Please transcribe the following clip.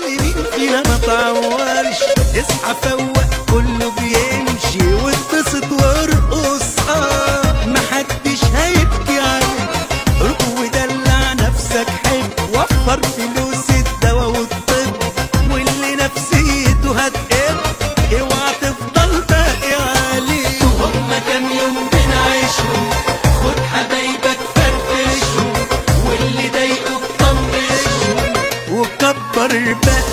اللي مين فينا ما تعورش اصحى فوق كله بيمشي واتبسط وارقص اه محدش هيبكي عليك روح ودلع نفسك حب وفر فلوس الدواء والطب واللي نفسيته هتقب اوعى تفضل باقي عليه هما كام يوم بنعيشهم خد حبايبك فرفشهم واللي ضايقوك طنشهم وكبر بقى